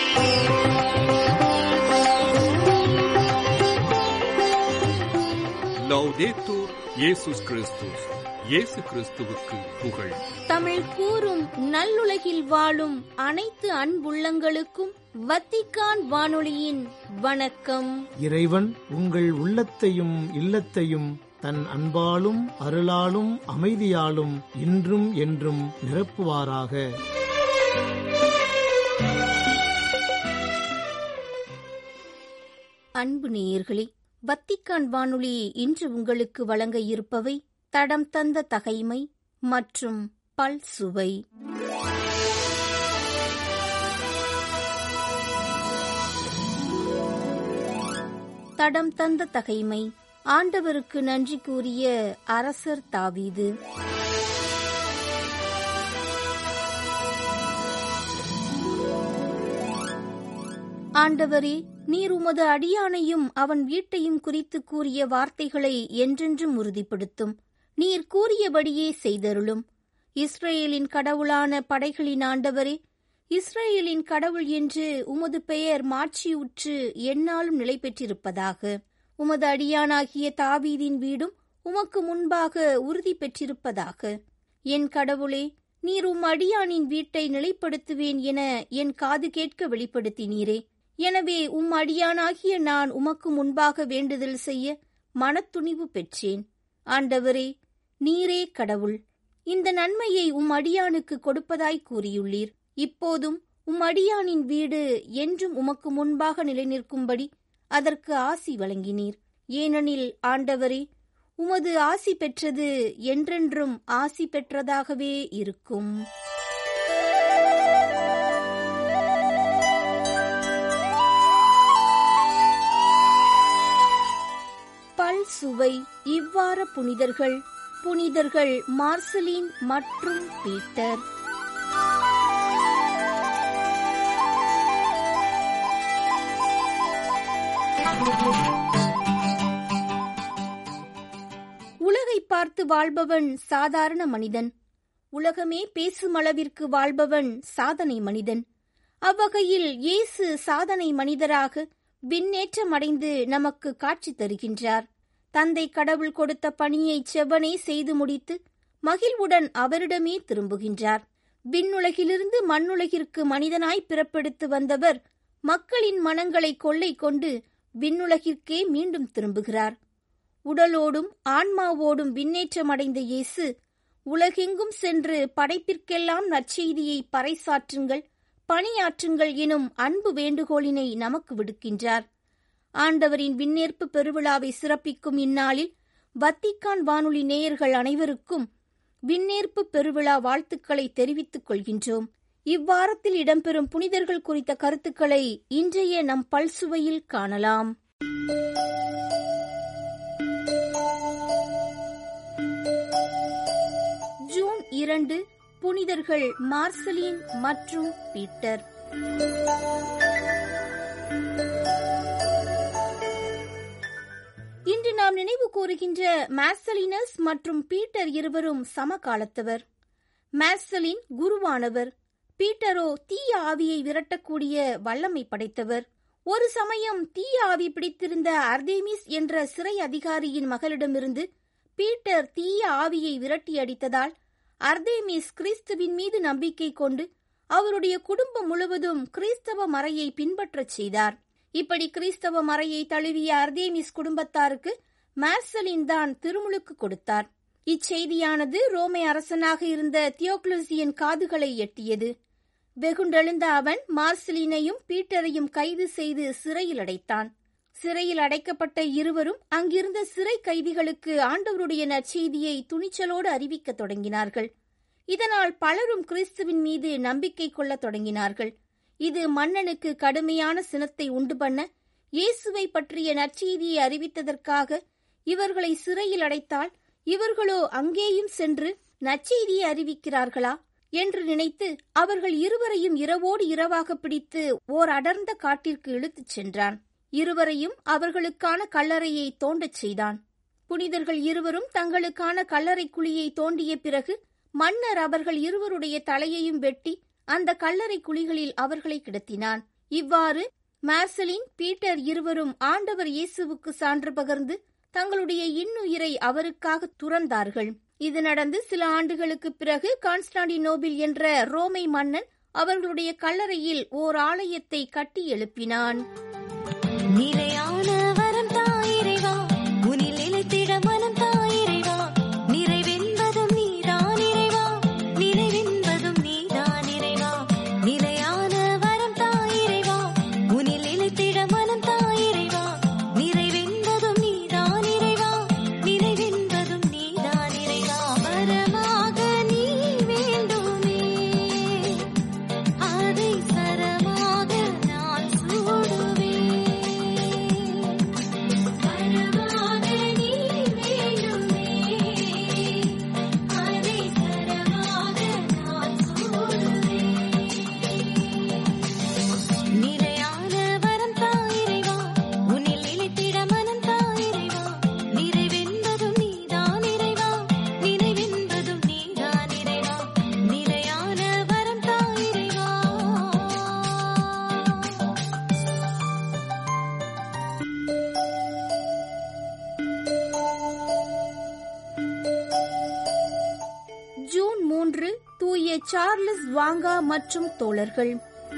லௌதேத்தூர் இயேசுஸ் கிறிஸ்துஸ் இயேசு கிறிஸ்துவுக்கு புகழ் தமிழ் கூறும் நல்லுலகில் வாழும் அனைத்து அன்புள்ளங்களுக்கும் வத்திக்கான் வானொலியின் வணக்கம் இறைவன் உங்கள் உள்ளத்தையும் இல்லத்தையும் தன் அன்பாலும் அருளாலும் அமைதியாலும் இன்றும் என்றும் நிரப்புவாராக அன்பு நேயர்களே வத்திக்கான் வானொலி இன்று உங்களுக்கு வழங்க இருப்பவை தடம் தந்த தகைமை மற்றும் பல் சுவை தடம் தந்த தகைமை ஆண்டவருக்கு நன்றி கூறிய அரசர் தாவீது ஆண்டவரே நீர் உமது அடியானையும் அவன் வீட்டையும் குறித்து கூறிய வார்த்தைகளை என்றென்றும் உறுதிப்படுத்தும் நீர் கூறியபடியே செய்தருளும் இஸ்ரேலின் கடவுளான படைகளின் ஆண்டவரே இஸ்ரேலின் கடவுள் என்று உமது பெயர் மாட்சியுற்று எந்நாளும் நிலை பெற்றிருப்பதாக உமது அடியானாகிய தாவீதின் வீடும் உமக்கு முன்பாக உறுதி பெற்றிருப்பதாக என் கடவுளே நீர் உம் அடியானின் வீட்டை நிலைப்படுத்துவேன் என என் காது கேட்க வெளிப்படுத்தினீரே எனவே உம் அடியானாகிய நான் உமக்கு முன்பாக வேண்டுதல் செய்ய மனத்துணிவு பெற்றேன் ஆண்டவரே நீரே கடவுள் இந்த நன்மையை உம் அடியானுக்கு கொடுப்பதாய் கூறியுள்ளீர் இப்போதும் உம் அடியானின் வீடு என்றும் உமக்கு முன்பாக நிலைநிற்கும்படி அதற்கு ஆசி வழங்கினீர் ஏனெனில் ஆண்டவரே உமது ஆசி பெற்றது என்றென்றும் ஆசி பெற்றதாகவே இருக்கும் பல் சுவை இவ்வார புனிதர்கள் புனிதர்கள் மார்சலின் மற்றும் பீட்டர் உலகை பார்த்து வாழ்பவன் சாதாரண மனிதன் உலகமே பேசும் அளவிற்கு வாழ்பவன் சாதனை மனிதன் அவ்வகையில் இயேசு சாதனை மனிதராக விண்ணேற்றமடைந்து நமக்கு காட்சி தருகின்றார் தந்தை கடவுள் கொடுத்த பணியை செவ்வனே செய்து முடித்து மகிழ்வுடன் அவரிடமே திரும்புகின்றார் விண்ணுலகிலிருந்து மண்ணுலகிற்கு மனிதனாய் பிறப்பெடுத்து வந்தவர் மக்களின் மனங்களை கொள்ளை கொண்டு விண்ணுலகிற்கே மீண்டும் திரும்புகிறார் உடலோடும் ஆன்மாவோடும் விண்ணேற்றமடைந்த இயேசு உலகெங்கும் சென்று படைப்பிற்கெல்லாம் நற்செய்தியை பறைசாற்றுங்கள் பணியாற்றுங்கள் எனும் அன்பு வேண்டுகோளினை நமக்கு விடுக்கின்றார் ஆண்டவரின் விண்ணேற்பு பெருவிழாவை சிறப்பிக்கும் இந்நாளில் வத்திக்கான் வானொலி நேயர்கள் அனைவருக்கும் விண்ணேற்பு பெருவிழா வாழ்த்துக்களை தெரிவித்துக் கொள்கின்றோம் இவ்வாரத்தில் இடம்பெறும் புனிதர்கள் குறித்த கருத்துக்களை இன்றைய நம் பல்சுவையில் காணலாம் ஜூன் இரண்டு புனிதர்கள் மார்சலின் மற்றும் பீட்டர் இன்று நாம் நினைவு கூறுகின்ற மார்சலினஸ் மற்றும் பீட்டர் இருவரும் சமகாலத்தவர் மார்சலின் குருவானவர் பீட்டரோ தீய ஆவியை விரட்டக்கூடிய வல்லமை படைத்தவர் ஒரு சமயம் தீய ஆவி பிடித்திருந்த அர்தேமிஸ் என்ற சிறை அதிகாரியின் மகளிடமிருந்து பீட்டர் தீய ஆவியை விரட்டி அடித்ததால் அர்தேமிஸ் கிறிஸ்துவின் மீது நம்பிக்கை கொண்டு அவருடைய குடும்பம் முழுவதும் கிறிஸ்தவ மறையை பின்பற்றச் செய்தார் இப்படி கிறிஸ்தவ மறையை தழுவிய அர்தேமிஸ் குடும்பத்தாருக்கு மார்சலின் தான் திருமுழுக்கு கொடுத்தார் இச்செய்தியானது ரோமை அரசனாக இருந்த தியோக்ளுசியன் காதுகளை எட்டியது வெகுண்டெழுந்த அவன் மார்சலினையும் பீட்டரையும் கைது செய்து சிறையில் அடைத்தான் சிறையில் அடைக்கப்பட்ட இருவரும் அங்கிருந்த சிறை கைதிகளுக்கு ஆண்டவருடைய நற்செய்தியை துணிச்சலோடு அறிவிக்கத் தொடங்கினார்கள் இதனால் பலரும் கிறிஸ்துவின் மீது நம்பிக்கை கொள்ளத் தொடங்கினார்கள் இது மன்னனுக்கு கடுமையான சினத்தை உண்டு பண்ண இயேசுவை பற்றிய நற்செய்தியை அறிவித்ததற்காக இவர்களை சிறையில் அடைத்தால் இவர்களோ அங்கேயும் சென்று நற்செய்தியை அறிவிக்கிறார்களா என்று நினைத்து அவர்கள் இருவரையும் இரவோடு இரவாக பிடித்து ஓர் அடர்ந்த காட்டிற்கு இழுத்துச் சென்றான் இருவரையும் அவர்களுக்கான கல்லறையை தோண்டச் செய்தான் புனிதர்கள் இருவரும் தங்களுக்கான கல்லறை குழியை தோண்டிய பிறகு மன்னர் அவர்கள் இருவருடைய தலையையும் வெட்டி அந்த கல்லறை குழிகளில் அவர்களை கிடத்தினான் இவ்வாறு மார்சலின் பீட்டர் இருவரும் ஆண்டவர் இயேசுவுக்கு சான்று பகர்ந்து தங்களுடைய இன்னுயிரை அவருக்காக துறந்தார்கள் இது நடந்து சில ஆண்டுகளுக்கு பிறகு கான்ஸ்டாண்டினோபில் என்ற ரோமை மன்னன் அவர்களுடைய கல்லறையில் ஓர் ஆலயத்தை கட்டி எழுப்பினான் நிலையான வரம் தாயிரைவா உனில் நிலைத்திட மனம் தாயிரைவா நிறைவென்பதும் நீதான் இறைவா நிறைவென்பதும் நீதான் இறைவா நிலையான வரம் தாயிரைவா உனில் நிலைத்திட மனம் தாயிரைவா நிறைவென்பதும் நீதான் இறைவா நிறைவென்பதும் நீதான் இறைவா வரமாக நீ வேண்டுமே அதை சரமாக நான் சூடுவேன் வரமாக நீ வேண்டுமே அதை சரமாக நான் சூடுவேன் நிலையான வரம் தாயிரைவா உன்னில் நிலைத்திட மனம் தாயிரைவா நிறைவென்பதும் நீதான் இறைவா நினைவென்பதும் நீதான் இறைவா நிலையான வரம் தாயிரைவா ஜூன் மூன்று தூய சார்லஸ் வாங்கா மற்றும் தோழர்கள்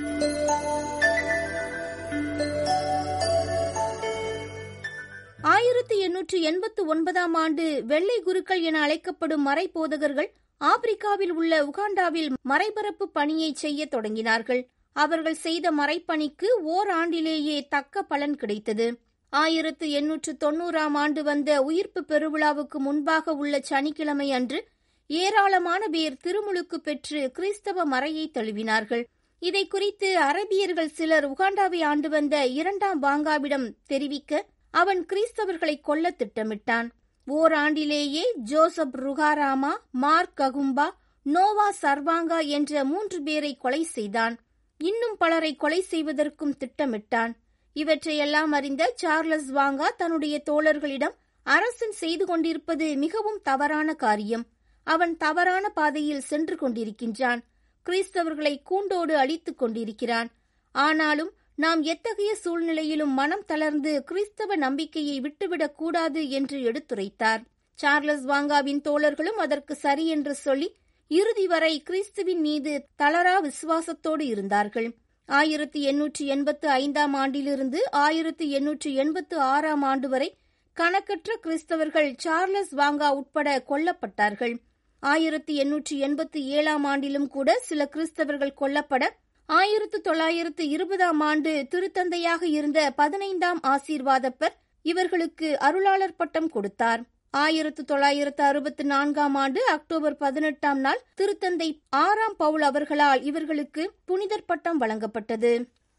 ஆயிரத்தி எண்ணூற்று எண்பத்து ஒன்பதாம் ஆண்டு வெள்ளை குருக்கள் என அழைக்கப்படும் மறைபோதகர்கள் ஆப்பிரிக்காவில் உள்ள உகாண்டாவில் மறைபரப்பு பணியை செய்ய தொடங்கினார்கள் அவர்கள் செய்த மறைப்பணிக்கு ஓர் ஆண்டிலேயே தக்க பலன் கிடைத்தது ஆயிரத்து எண்ணூற்று தொன்னூறாம் ஆண்டு வந்த உயிர்ப்பு பெருவிழாவுக்கு முன்பாக உள்ள சனிக்கிழமை அன்று ஏராளமான பேர் திருமுழுக்கு பெற்று கிறிஸ்தவ மறையை தழுவினார்கள் இதை குறித்து அரபியர்கள் சிலர் உகாண்டாவை ஆண்டு வந்த இரண்டாம் பாங்காவிடம் தெரிவிக்க அவன் கிறிஸ்தவர்களை கொல்ல திட்டமிட்டான் ஓராண்டிலேயே Joseph Rukarama Mark Kakumba Noah Sarwanga என்ற மூன்று பேரை கொலை செய்தான் இன்னும் பலரை கொலை செய்வதற்கும் திட்டமிட்டான் இவற்றையெல்லாம் அறிந்த சார்லஸ் வாங்கா தன்னுடைய தோழர்களிடம் அரசன் செய்து கொண்டிருப்பது மிகவும் தவறான காரியம் அவன் தவறான பாதையில் சென்று கொண்டிருக்கின்றான் கிறிஸ்தவர்களை கூண்டோடு அழித்துக் கொண்டிருக்கிறான் ஆனாலும் நாம் எத்தகைய சூழ்நிலையிலும் மனம் தளர்ந்து கிறிஸ்தவ நம்பிக்கையை விட்டுவிடக் கூடாது என்று எடுத்துரைத்தார் சார்லஸ் வாங்காவின் தோழர்களும் அதற்கு சரி என்று சொல்லி இறுதி வரை கிறிஸ்துவின் மீது தளரா விசுவாசத்தோடு இருந்தார்கள் ஆயிரத்தி எண்ணூற்றி எண்பத்து ஐந்தாம் ஆண்டிலிருந்து ஆயிரத்தி எண்ணூற்றி எண்பத்து ஆறாம் ஆண்டு வரை கணக்கற்ற கிறிஸ்தவர்கள் சார்லஸ் வாங்கா உட்பட கொல்லப்பட்டார்கள் ஆயிரத்தி எண்ணூற்றி எண்பத்தி ஏழாம் ஆண்டிலும் கூட சில கிறிஸ்தவர்கள் கொல்லப்பட ஆயிரத்து தொள்ளாயிரத்து இருபதாம் ஆண்டு திருத்தந்தையாக இருந்த பதினைந்தாம் ஆசீர்வாதப்பர் இவர்களுக்கு அருளாளர் பட்டம் கொடுத்தார் ஆயிரத்து தொள்ளாயிரத்து அறுபத்தி நான்காம் ஆண்டு அக்டோபர் பதினெட்டாம் நாள் திருத்தந்தை ஆறாம் பவுல் அவர்களால் இவர்களுக்கு புனிதர் பட்டம் வழங்கப்பட்டது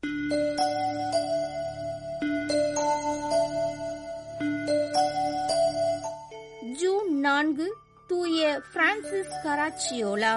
ஜூன் நான்கு தூய பிரான்சிஸ் கராச்சியோலா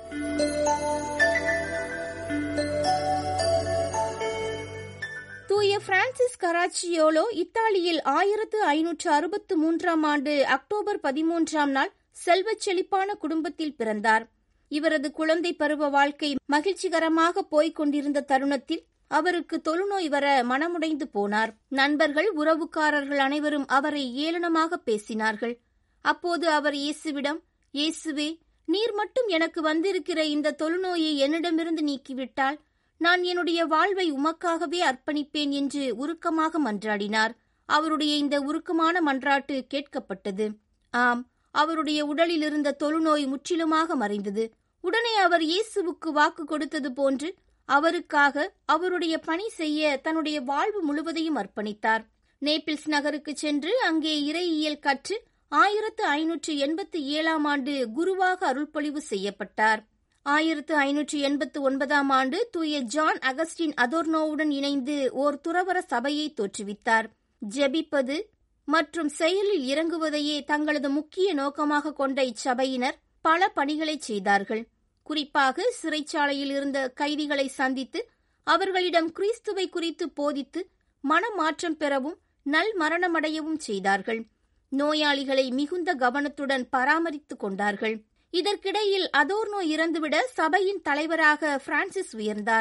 தூய பிரான்சிஸ் கராச்சியோலோ இத்தாலியில் ஆயிரத்து ஐநூற்று அறுபத்து மூன்றாம் ஆண்டு அக்டோபர் பதிமூன்றாம் நாள் செல்வச் செழிப்பான குடும்பத்தில் பிறந்தார் இவரது குழந்தை பருவ வாழ்க்கை மகிழ்ச்சிகரமாக போய்க் கொண்டிருந்த தருணத்தில் அவருக்கு தொழுநோய் வர மனமுடைந்து போனார் நண்பர்கள் உறவுக்காரர்கள் அனைவரும் அவரை ஏளனமாக பேசினார்கள் அப்போது அவர் இயேசுவிடம் இயேசுவே நீர் மட்டும் எனக்கு வந்திருக்கிற இந்த தொழுநோயை என்னிடமிருந்து நீக்கிவிட்டால் நான் என்னுடைய வாழ்வை உமக்காகவே அர்ப்பணிப்பேன் என்று உருக்கமாக மன்றாடினார் அவருடைய இந்த உருக்கமான மன்றாட்டு கேட்கப்பட்டது ஆம் அவருடைய உடலில் இருந்த தொழுநோய் முற்றிலுமாக மறைந்தது உடனே அவர் இயேசுவுக்கு வாக்கு கொடுத்தது போன்று அவருக்காக அவருடைய பணி செய்ய தன்னுடைய வாழ்வு முழுவதையும் அர்ப்பணித்தார் நேபிள்ஸ் நகருக்கு சென்று அங்கே இறையியல் கற்று ஆயிரத்து ஐநூற்று எண்பத்தி ஏழாம் ஆண்டு குருவாக அருள்பொழிவு செய்யப்பட்டார் ஆயிரத்து ஐநூற்று எண்பத்து ஒன்பதாம் ஆண்டு தூய ஜான் அகஸ்டின் அதோர்னோவுடன் இணைந்து ஓர் துறவர சபையை தோற்றுவித்தார் ஜெபிப்பது மற்றும் செயலில் இறங்குவதையே தங்களது முக்கிய நோக்கமாக கொண்ட இச்சபையினர் பல பணிகளை செய்தார்கள் குறிப்பாக சிறைச்சாலையில் இருந்த கைதிகளை சந்தித்து அவர்களிடம் கிறிஸ்துவை குறித்து போதித்து மனமாற்றம் பெறவும் நல் மரணமடையவும் செய்தார்கள் நோயாளிகளை மிகுந்த கவனத்துடன் பராமரித்துக் கொண்டார்கள் இதற்கிடையில் அதோர்னோ இறந்துவிட சபையின் தலைவராக பிரான்சிஸ் உயர்ந்தார்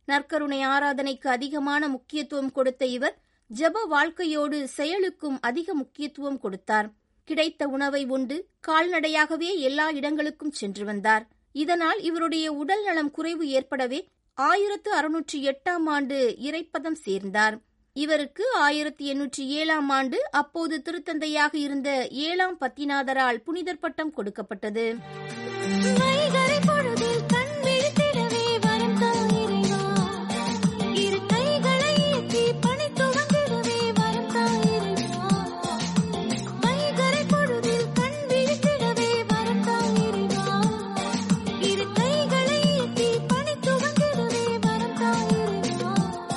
நற்கருணை ஆராதனைக்கு அதிகமான முக்கியத்துவம் கொடுத்த இவர் ஜெப வாழ்க்கையோடு செயலுக்கும் அதிக முக்கியத்துவம் கொடுத்தார் கிடைத்த உணவை உண்டு கால்நடையாகவே எல்லா இடங்களுக்கும் சென்று வந்தார் இதனால் இவருடைய உடல் நலம் குறைவு ஏற்படவே ஆயிரத்து அறுநூற்றி எட்டாம் ஆண்டு இறைப்பதம் சேர்ந்தார் இவருக்கு ஆயிரத்தி எண்ணூற்றி ஏழாம் ஆண்டு அப்போது திருத்தந்தையாக இருந்த ஏழாம் பத்திநாதரால் புனிதர் பட்டம் கொடுக்கப்பட்டது வைகறை பொழுதில் கண் விழித்திடவே வரம் தா இறைவா இரு கைகளை ஏற்றி பணி துவங்கிடவே வரம் தா இறைவா வைகறை பொழுதில் கண் விழித்திடவே வரம் தா இறைவா இரு கைகளை ஏற்றி பணி துவங்கிடவே வரம் தா இறைவா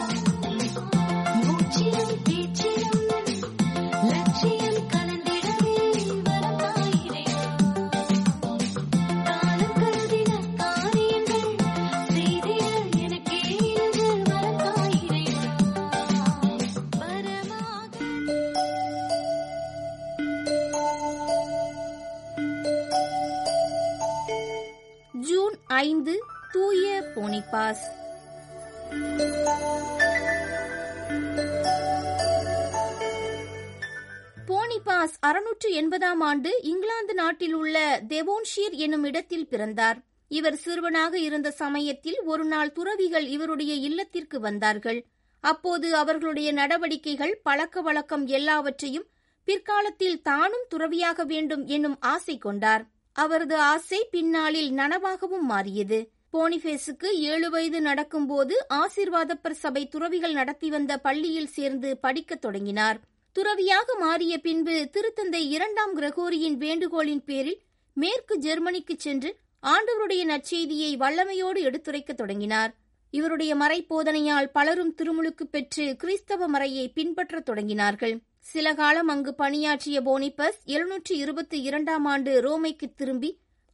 மூச்சிலும் பேச்சிலும் லட்சியம் கலந்திடவே வரம் தா இறைவா காலம் கருதின காரியங்கள் செய்திட எனக்கே இது வரத்தாயிரைவா வரமாக ஜூன் ஐந்து தூய போனிபாஸ் போனிபாஸ் அறுநூற்று எண்பதாம் ஆண்டு இங்கிலாந்து நாட்டில் உள்ள தெவோன்ஷீர் என்னும் இடத்தில் பிறந்தார் இவர் சிறுவனாக இருந்த சமயத்தில் ஒரு நாள் துறவிகள் இவருடைய இல்லத்திற்கு வந்தார்கள் அப்போது அவர்களுடைய நடவடிக்கைகள் பழக்க வழக்கம் எல்லாவற்றையும் பிற்காலத்தில் தானும் துறவியாக வேண்டும் என்னும் ஆசை கொண்டார் அவரது ஆசை பின்னாளில் நனவாகவும் மாறியது போனிபேஸுக்கு ஏழு வயது நடக்கும்போது ஆசீர்வாதப்பர் சபை துறவிகள் நடத்தி வந்த பள்ளியில் சேர்ந்து படிக்கத் தொடங்கினார் துறவியாக மாறிய பின்பு திருத்தந்தை இரண்டாம் கிரகோரியின் வேண்டுகோளின் பேரில் மேற்கு ஜெர்மனிக்கு சென்று ஆண்டவருடைய நற்செய்தியை வல்லமையோடு எடுத்துரைக்கத் தொடங்கினார் இவருடைய மறைப்போதனையால் பலரும் திருமுழுக்கு பெற்று கிறிஸ்தவ மறையை பின்பற்றத் தொடங்கினார்கள் சில காலம் அங்கு பணியாற்றிய போனிபஸ் எழுநூற்றி இருபத்தி இரண்டாம் ஆண்டு ரோமைக்கு திரும்பி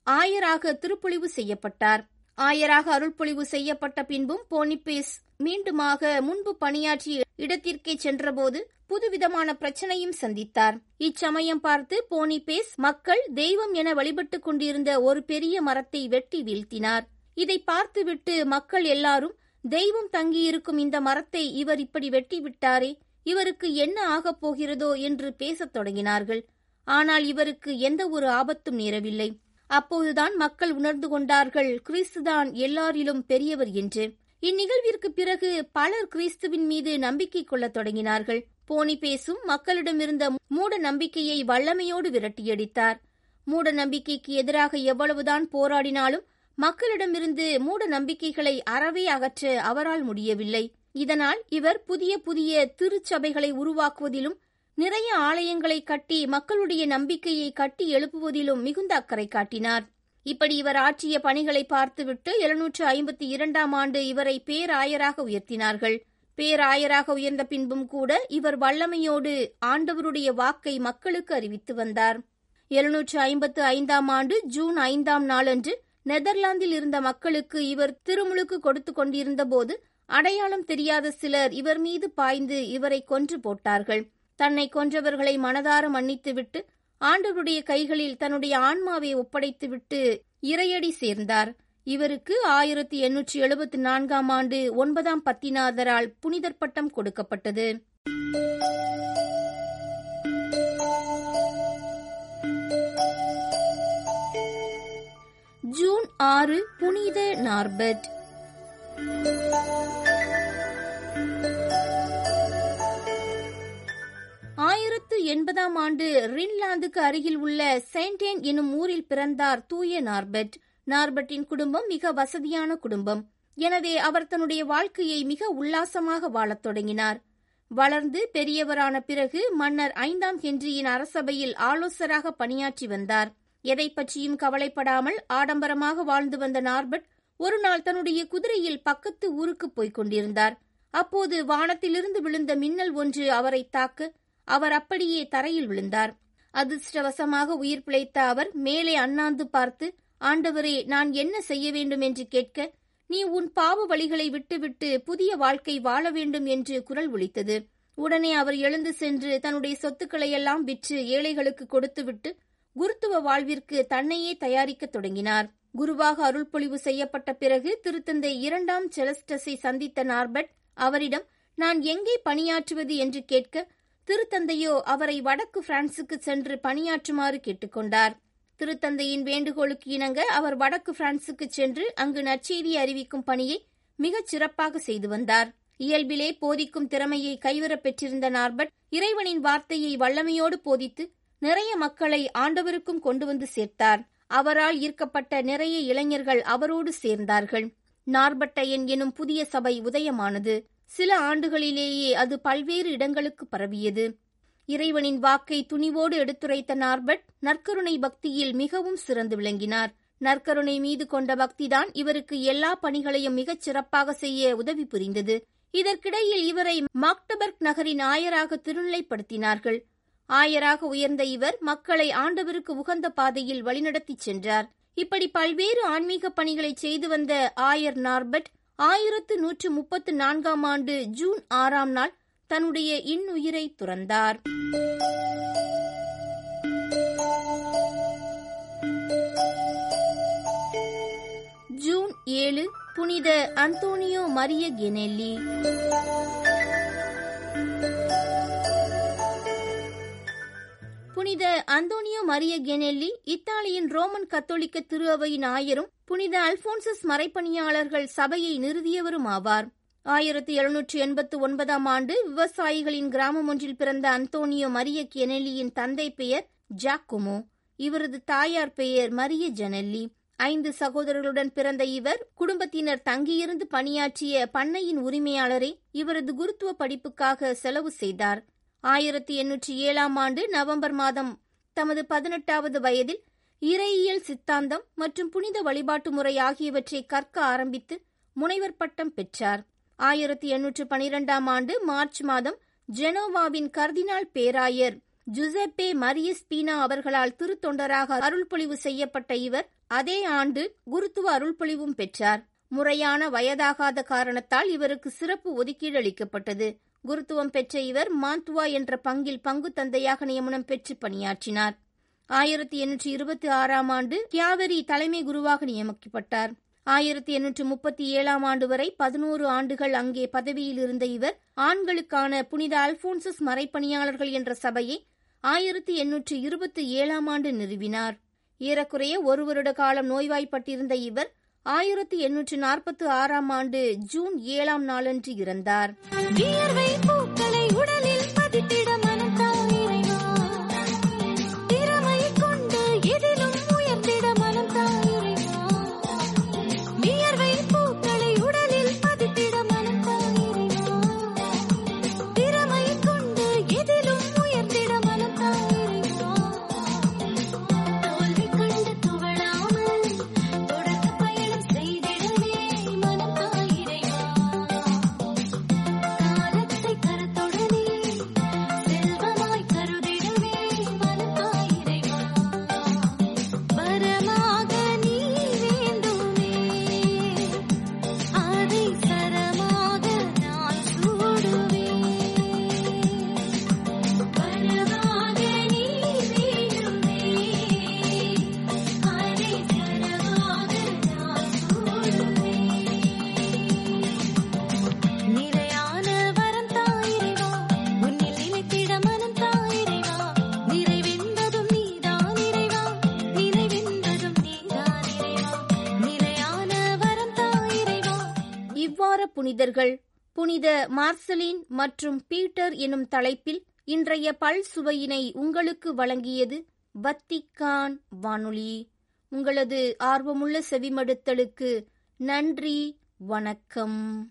ஆயராக திருப்பொழிவு செய்யப்பட்டார் ஆயராக அருள்பொழிவு செய்யப்பட்ட பின்பும் போனிபேஸ் மீண்டுமாக முன்பு பணியாற்றிய இடத்திற்கே சென்றபோது புதுவிதமான பிரச்சனையும் சந்தித்தார் இச்சமயம் பார்த்து போனிபேஸ் மக்கள் தெய்வம் என வழிபட்டுக் கொண்டிருந்த ஒரு பெரிய மரத்தை வெட்டி வீழ்த்தினார் இதை பார்த்துவிட்டு மக்கள் எல்லாரும் தெய்வம் தங்கியிருக்கும் இந்த மரத்தை இவர் இப்படி வெட்டி விட்டாரே இவருக்கு என்ன ஆகப் போகிறதோ என்று பேசத் தொடங்கினார்கள் ஆனால் இவருக்கு எந்த ஒரு ஆபத்தும் நேரவில்லை அப்போதுதான் மக்கள் உணர்ந்து கொண்டார்கள் கிறிஸ்துதான் எல்லாரிலும் பெரியவர் என்று இந்நிகழ்விற்கு பிறகு பலர் கிறிஸ்துவின் மீது நம்பிக்கை கொள்ளத் தொடங்கினார்கள் போனி பேசும் மக்களிடமிருந்த மூட நம்பிக்கையை வல்லமையோடு விரட்டியடித்தார் மூட நம்பிக்கைக்கு எதிராக எவ்வளவுதான் போராடினாலும் மக்களிடமிருந்து மூட நம்பிக்கைகளை அறவே அகற்ற அவரால் முடியவில்லை இதனால் இவர் புதிய புதிய திருச்சபைகளை உருவாக்குவதிலும் நிறைய ஆலயங்களை கட்டி மக்களுடைய நம்பிக்கையை கட்டி எழுப்புவதிலும் மிகுந்த அக்கறை காட்டினார் இப்படி இவர் ஆற்றிய பணிகளை பார்த்துவிட்டு எழுநூற்று ஐம்பத்தி இரண்டாம் ஆண்டு இவரை பேராயராக உயர்த்தினார்கள் பேராயராக உயர்ந்த பின்பும் கூட இவர் வல்லமையோடு ஆண்டவருடைய வாக்கை மக்களுக்கு அறிவித்து வந்தார் எழுநூற்று ஐம்பத்து ஐந்தாம் ஆண்டு ஜூன் ஐந்தாம் நாளன்று நெதர்லாந்தில் இருந்த மக்களுக்கு இவர் திருமுழுக்கு கொடுத்து கொண்டிருந்த போது அடையாளம் தெரியாத சிலர் இவர் மீது பாய்ந்து இவரை கொன்று போட்டார்கள் தன்னை கொன்றவர்களை மனதார மன்னித்துவிட்டு ஆண்டவருடைய கைகளில் தன்னுடைய ஆன்மாவை ஒப்படைத்துவிட்டு இறையடி சேர்ந்தார் இவருக்கு ஆயிரத்தி எண்ணூற்றி எழுபத்தி நான்காம் ஆண்டு ஒன்பதாம் பத்திநாதரால் புனிதர் பட்டம் கொடுக்கப்பட்டது ஜூன் ஆறு புனித நார்பர்ட் ஆயிரத்து எண்பதாம் ஆண்டு ரின்லாந்துக்கு அருகில் உள்ள செயின்டேன் எனும் ஊரில் பிறந்தார் தூய நார்பர்ட் நார்பர்ட்டின் குடும்பம் மிக வசதியான குடும்பம் எனவே அவர் தன்னுடைய வாழ்க்கையை மிக உல்லாசமாக வாழத் தொடங்கினார் வளர்ந்து பெரியவரான பிறகு மன்னர் ஐந்தாம் ஹென்ரியின் அரசபையில் ஆலோசராக பணியாற்றி வந்தார் எதை பற்றியும் கவலைப்படாமல் ஆடம்பரமாக வாழ்ந்து வந்த நார்பர்ட் ஒரு நாள் தன்னுடைய குதிரையில் பக்கத்து ஊருக்கு போய்க் கொண்டிருந்தார் அப்போது வானத்திலிருந்து விழுந்த மின்னல் ஒன்று அவரை தாக்க அவர் அப்படியே தரையில் விழுந்தார் அதிர்ஷ்டவசமாக உயிர் பிழைத்த அவர் மேலே அண்ணாந்து பார்த்து ஆண்டவரே நான் என்ன செய்ய வேண்டும் என்று கேட்க நீ உன் பாவ வழிகளை விட்டுவிட்டு புதிய வாழ்க்கை வாழ வேண்டும் என்று குரல் ஒலித்தது உடனே அவர் எழுந்து சென்று தன்னுடைய சொத்துக்களை எல்லாம் விற்று ஏழைகளுக்கு கொடுத்துவிட்டு குருத்துவ வாழ்விற்கு தன்னையே தயாரிக்கத் தொடங்கினார் குருவாக அருள்பொழிவு செய்யப்பட்ட பிறகு திருத்தந்தை இரண்டாம் செலஸ்டஸை சந்தித்த நார்பர்ட் அவரிடம் நான் எங்கே பணியாற்றுவது என்று கேட்க திருத்தந்தையோ அவரை வடக்கு பிரான்சுக்கு சென்று பணியாற்றுமாறு கேட்டுக்கொண்டார் திருத்தந்தையின் வேண்டுகோளுக்கு இணங்க அவர் வடக்கு பிரான்சுக்கு சென்று அங்கு நற்செய்தி அறிவிக்கும் பணியை மிகச் சிறப்பாக செய்து வந்தார் இயல்பிலே போதிக்கும் திறமையை கைவரப் பெற்றிருந்த நார்பர்ட் இறைவனின் வார்த்தையை வல்லமையோடு போதித்து நிறைய மக்களை ஆண்டவருக்கும் கொண்டு வந்து சேர்த்தார் அவரால் ஈர்க்கப்பட்ட நிறைய இளைஞர்கள் அவரோடு சேர்ந்தார்கள் நார்பட்டையன் எனும் புதிய சபை உதயமானது சில ஆண்டுகளிலேயே அது பல்வேறு இடங்களுக்கு பரவியது இறைவனின் வாக்கை துணிவோடு எடுத்துரைத்த நார்பர்ட் நற்கருணை பக்தியில் மிகவும் சிறந்து விளங்கினார் நற்கருணை மீது கொண்ட பக்திதான் இவருக்கு எல்லா பணிகளையும் மிகச் சிறப்பாக செய்ய உதவி புரிந்தது இதற்கிடையில் இவரை மாக்டபர்க் நகரின் ஆயராக திருநிலைப்படுத்தினார்கள் ஆயராக உயர்ந்த இவர் மக்களை ஆண்டவருக்கு உகந்த பாதையில் வழிநடத்திச் சென்றார் இப்படி பல்வேறு ஆன்மீக பணிகளை செய்து வந்த ஆயர் நார்பர்ட் ஆயிரத்து நூற்று முப்பத்து நான்காம் ஆண்டு ஜூன் ஆறாம் நாள் தன்னுடைய இன்னுயிரை துறந்தார் ஜூன் ஏழு புனித அந்தோனியோ மரிய கெனெல்லி புனித அந்தோனியோ மரிய கெனெல்லி இத்தாலியின் ரோமன் கத்தோலிக்க திரு அவையின் ஆயரும் புனித அல்போன்சஸ் மறைப்பணியாளர்கள் சபையை நிறுவியவரும் ஆவார் ஆயிரத்தி எழுநூற்றி எண்பத்து ஒன்பதாம் ஆண்டு விவசாயிகளின் கிராமம் ஒன்றில் பிறந்த அந்தோனியோ மரிய கெனெல்லியின் தந்தை பெயர் ஜாக்குமோ இவரது தாயார் பெயர் மரிய ஜெனெல்லி ஐந்து சகோதரர்களுடன் பிறந்த இவர் குடும்பத்தினர் தங்கியிருந்து பணியாற்றிய பண்ணையின் உரிமையாளரை இவரது குருத்துவ படிப்புக்காக செலவு செய்தார் ஆயிரத்தி எண்ணூற்றி ஏழாம் ஆண்டு நவம்பர் மாதம் தமது பதினெட்டாவது வயதில் இறையியல் சித்தாந்தம் மற்றும் புனித வழிபாட்டு முறை ஆகியவற்றை கற்க ஆரம்பித்து முனைவர் பட்டம் பெற்றார் ஆயிரத்தி எண்ணூற்று பனிரெண்டாம் ஆண்டு மார்ச் மாதம் ஜெனோவாவின் கர்தினால் பேராயர் ஜுசெப்பே மரியஸ் பீனா அவர்களால் திருத்தொண்டராக அருள்பொழிவு செய்யப்பட்ட இவர் அதே ஆண்டு குருத்துவ அருள்பொழிவும் பெற்றார் முறையான வயதாகாத காரணத்தால் இவருக்கு சிறப்பு ஒதுக்கீடு அளிக்கப்பட்டது குருத்துவம் பெற்ற இவர் மாந்துவா என்ற பங்கில் பங்கு தந்தையாக நியமனம் பெற்று பணியாற்றினார் ஆயிரத்தி எண்ணூற்றி இருபத்தி ஆறாம் ஆண்டு கியாவரி தலைமை குருவாக நியமிக்கப்பட்டார் ஆயிரத்தி எண்ணூற்று முப்பத்தி ஏழாம் ஆண்டு வரை பதினோரு ஆண்டுகள் அங்கே பதவியில் இருந்த இவர் ஆண்களுக்கான புனித அல்போன்சஸ் மறைப்பணியாளர்கள் என்ற சபையை ஆயிரத்தி எண்ணூற்று இருபத்தி ஏழாம் ஆண்டு நிறுவினார் ஏறக்குறைய ஒரு வருட காலம் நோய்வாய்ப்பட்டிருந்த இவர் ஆயிரத்தி எண்ணூற்று நாற்பத்தி ஆறாம் ஆண்டு ஜூன் ஏழாம் நாளன்று இறந்தார் வியர்வை பூக்களை உடலில் பதித்திட மனம் தாயிரைவா திறமை கொண்டு எதிலும் உயர்ந்திட மனம் தாயிரைவா வியர்வை பூக்களை உடலில் பதித்திட மனம் தாயிரைவா திறமை கொண்டு எதிலும் உயர்ந்திட மனம் தாயிரைவா தோல்வி கண்டு துவளாமல் தொடக்க பயணம் செய்திடவே மனம் தாயிரைவா காலத்தை கருத்துடனே செல்வமாய் கருதிடவே மனத்தாயிரைவா வரமாக நீ வேண்டுமே அதை சரமாக நான் சூடுவேன் வரமாக நீ வேண்டுமே அதை சரமாக நான் சூடுவேன் நிலையான வரம் தாயிரைவா உன்னில் நினைத்திட மனம் தாயிரைவா நிறைவென்பதும் நீதான் இறைவா நினைவென்பதும் நீதான் இறைவா நிலையான வரம் தாயிரைவா இவ்வாறு புனிதர்கள் புனித மார்சலின் மற்றும் பீட்டர் எனும் தலைப்பில் இன்றைய பல் சுவையினை உங்களுக்கு வழங்கியது வத்திக்கான் வானொலி உங்களது ஆர்வமுள்ள செவிமடுத்தலுக்கு நன்றி வணக்கம்